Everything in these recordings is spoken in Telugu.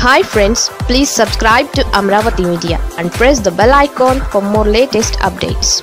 hi friends please subscribe to Amaravati media and press the bell icon for more latest updates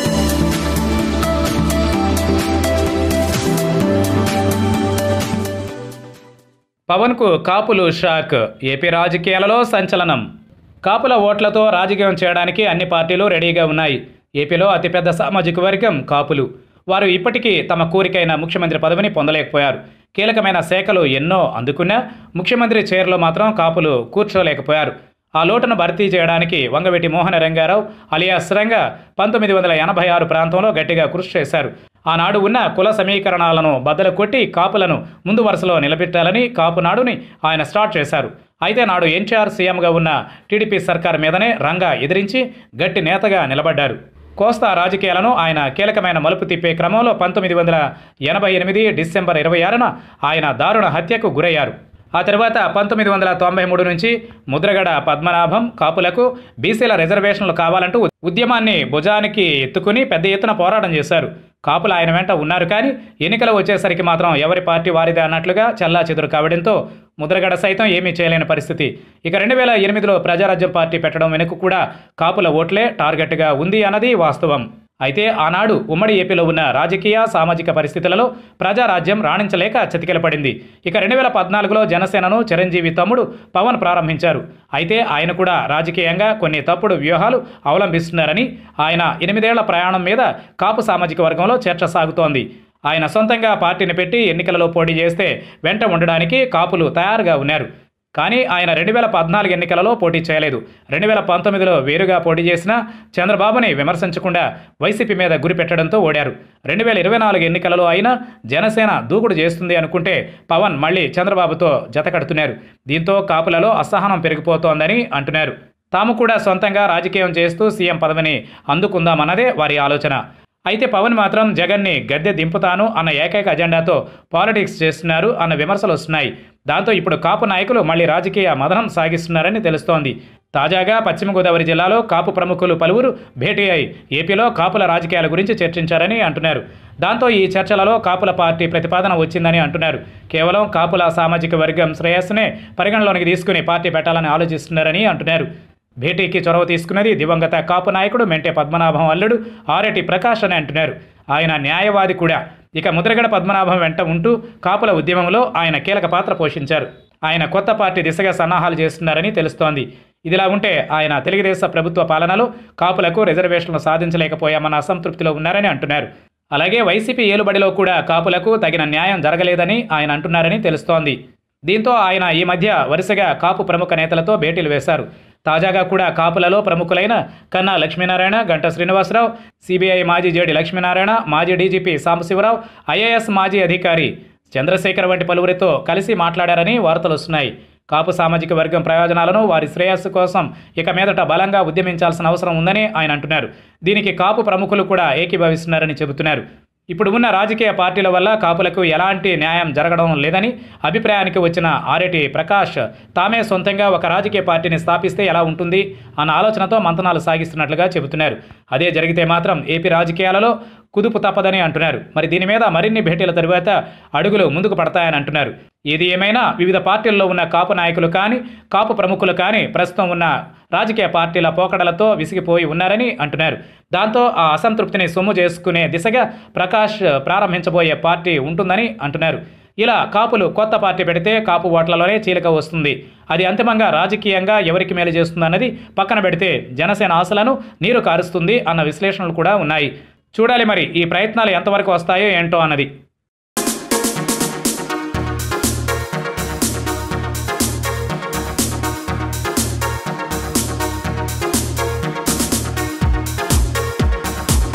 పవన్కు కాపులు షాక్ ఏపీ రాజకీయాలలో సంచలనం కాపుల ఓట్లతో రాజకీయం చేయడానికి అన్ని పార్టీలు రెడీగా ఉన్నాయి ఏపీలో అతిపెద్ద సామాజిక వర్గం కాపులు వారు ఇప్పటికీ తమ కోరికైన ముఖ్యమంత్రి పదవిని పొందలేకపోయారు కీలకమైన శాఖలు ఎన్నో అందుకున్నా ముఖ్యమంత్రి చైర్లో మాత్రం కాపులు కూర్చోలేకపోయారు ఆ లోటును భర్తీ చేయడానికి వంగవెట్టి మోహన రంగారావు అలియాస్ రంగ పంతొమ్మిది వందల ఎనభై ఆరు ప్రాంతంలో గట్టిగా కృషి చేశారు ఆనాడు ఉన్న కుల సమీకరణాలను బద్దలు కొట్టి కాపులను ముందు వరుసలో నిలబెట్టాలని కాపు నాడుని ఆయన స్టార్ట్ చేశారు అయితే నాడు ఎన్టీఆర్ సీఎంగా ఉన్న టీడీపీ సర్కార్ మీదనే రంగా ఎదిరించి గట్టి నేతగా నిలబడ్డారు కోస్తా రాజకీయాలను ఆయన కీలకమైన మలుపు తిప్పే క్రమంలో పంతొమ్మిది వందల ఎనభై ఎనిమిది డిసెంబర్ ఇరవై ఆరున ఆయన దారుణ హత్యకు గురయ్యారు ఆ తర్వాత పంతొమ్మిది వందల తొంభై మూడు నుంచి ముద్రగడ పద్మనాభం కాపులకు బీసీల రిజర్వేషన్లు కావాలంటూ ఉద్యమాన్ని భుజానికి ఎత్తుకుని పెద్ద ఎత్తున పోరాటం చేశారు కాపులు ఆయన వెంట ఉన్నారు కానీ ఎన్నికలు వచ్చేసరికి మాత్రం ఎవరి పార్టీ వారిదే అన్నట్లుగా చల్లా చెదురు కావడంతో ముద్రగడ సైతం ఏమీ చేయలేని పరిస్థితి ఇక రెండు వేల ఎనిమిదిలో ప్రజారాజ్యం పార్టీ పెట్టడం వెనుక కూడా కాపుల ఓట్లే టార్గెట్గా ఉంది అన్నది వాస్తవం అయితే ఆనాడు ఉమ్మడి ఏపీలో ఉన్న రాజకీయ సామాజిక పరిస్థితులలో ప్రజారాజ్యం రాణించలేక చతికిలపడింది ఇక రెండు వేల పద్నాలుగులో జనసేనను చిరంజీవి తమ్ముడు పవన్ ప్రారంభించారు అయితే ఆయన కూడా రాజకీయంగా కొన్ని తప్పుడు వ్యూహాలు అవలంబిస్తున్నారని ఆయన ఎనిమిదేళ్ల ప్రయాణం మీద కాపు సామాజిక వర్గంలో చర్చ సాగుతోంది ఆయన సొంతంగా పార్టీని పెట్టి ఎన్నికలలో పోటీ చేస్తే వెంట ఉండడానికి కాపులు తయారుగా ఉన్నారు కానీ ఆయన రెండు వేల పద్నాలుగు ఎన్నికలలో పోటీ చేయలేదు రెండు వేల పంతొమ్మిదిలో వేరుగా పోటీ చేసిన చంద్రబాబుని విమర్శించకుండా వైసీపీ మీద గురిపెట్టడంతో ఓడారు రెండు వేల ఇరవై నాలుగు ఎన్నికలలో అయినా జనసేన దూకుడు చేస్తుంది అనుకుంటే పవన్ మళ్ళీ చంద్రబాబుతో జతకడుతున్నారు దీంతో కాపులలో అసహనం పెరిగిపోతోందని అంటున్నారు తాము కూడా సొంతంగా రాజకీయం చేస్తూ సీఎం పదవిని అందుకుందామన్నదే వారి ఆలోచన అయితే పవన్ మాత్రం జగన్ని గద్దె దింపుతాను అన్న ఏకైక అజెండాతో పాలిటిక్స్ చేస్తున్నారు అన్న విమర్శలు వస్తున్నాయి దాంతో ఇప్పుడు కాపు నాయకులు మళ్ళీ రాజకీయ మదనం సాగిస్తున్నారని తెలుస్తోంది తాజాగా పశ్చిమ గోదావరి జిల్లాలో కాపు ప్రముఖులు పలువురు భేటీ అయి ఏపీలో కాపుల రాజకీయాల గురించి చర్చించారని అంటున్నారు దాంతో ఈ చర్చలలో కాపుల పార్టీ ప్రతిపాదన వచ్చిందని అంటున్నారు కేవలం కాపుల సామాజిక వర్గం శ్రేయస్సునే పరిగణలోనికి తీసుకుని పార్టీ పెట్టాలని ఆలోచిస్తున్నారని అంటున్నారు భేటీకి చొరవ తీసుకున్నది దివంగత కాపు నాయకుడు మెంటే పద్మనాభం అల్లుడు ఆరెటి ప్రకాష్ అని అంటున్నారు ఆయన న్యాయవాది కూడా ఇక ముద్రగడ పద్మనాభం వెంట ఉంటూ కాపుల ఉద్యమంలో ఆయన కీలక పాత్ర పోషించారు ఆయన కొత్త పార్టీ దిశగా సన్నాహాలు చేస్తున్నారని తెలుస్తోంది ఇదిలా ఉంటే ఆయన తెలుగుదేశం ప్రభుత్వ పాలనలో కాపులకు రిజర్వేషన్లు సాధించలేకపోయామన్న అసంతృప్తిలో ఉన్నారని అంటున్నారు అలాగే వైసీపీ ఏలుబడిలో కూడా కాపులకు తగిన న్యాయం జరగలేదని ఆయన అంటున్నారని తెలుస్తోంది దీంతో ఆయన ఈ మధ్య వరుసగా కాపు ప్రముఖ నేతలతో భేటీలు వేశారు తాజాగా కూడా కాపులలో ప్రముఖులైన కన్నా లక్ష్మీనారాయణ గంట శ్రీనివాసరావు సిబిఐ మాజీ జేడి లక్ష్మీనారాయణ మాజీ డీజీపీ సాంబశివరావు ఐఏఎస్ మాజీ అధికారి చంద్రశేఖర్ వంటి పలువురితో కలిసి మాట్లాడారని వార్తలు వస్తున్నాయి కాపు సామాజిక వర్గం ప్రయోజనాలను వారి శ్రేయస్సు కోసం ఇక మీదట బలంగా ఉద్యమించాల్సిన అవసరం ఉందని ఆయన అంటున్నారు దీనికి కాపు ప్రముఖులు కూడా ఏకీభవిస్తున్నారని చెబుతున్నారు ఇప్పుడు ఉన్న రాజకీయ పార్టీల వల్ల కాపులకు ఎలాంటి న్యాయం జరగడం లేదని అభిప్రాయానికి వచ్చిన ఆరెటి ప్రకాష్ తామే సొంతంగా ఒక రాజకీయ పార్టీని స్థాపిస్తే ఎలా ఉంటుంది అన్న ఆలోచనతో మంతనాలు సాగిస్తున్నట్లుగా చెబుతున్నారు అదే జరిగితే మాత్రం ఏపీ రాజకీయాలలో కుదుపు తప్పదని అంటున్నారు మరి దీని మీద మరిన్ని భేటీల తరువాత అడుగులు ముందుకు పడతాయని అంటున్నారు ఏది ఏమైనా వివిధ పార్టీల్లో ఉన్న కాపు నాయకులు కానీ కాపు ప్రముఖులు కానీ ప్రస్తుతం ఉన్న రాజకీయ పార్టీల పోకడలతో విసిగిపోయి ఉన్నారని అంటున్నారు దాంతో ఆ అసంతృప్తిని సొమ్ము చేసుకునే దిశగా ప్రకాష్ ప్రారంభించబోయే పార్టీ ఉంటుందని అంటున్నారు ఇలా కాపులు కొత్త పార్టీ పెడితే కాపు ఓట్లలోనే చీలిక వస్తుంది అది అంతిమంగా రాజకీయంగా ఎవరికి మేలు చేస్తుందన్నది పక్కన పెడితే జనసేన ఆశలను నీరు కారుస్తుంది అన్న విశ్లేషణలు కూడా ఉన్నాయి చూడాలి మరి ఈ ప్రయత్నాలు ఎంతవరకు వస్తాయో ఏంటో అన్నది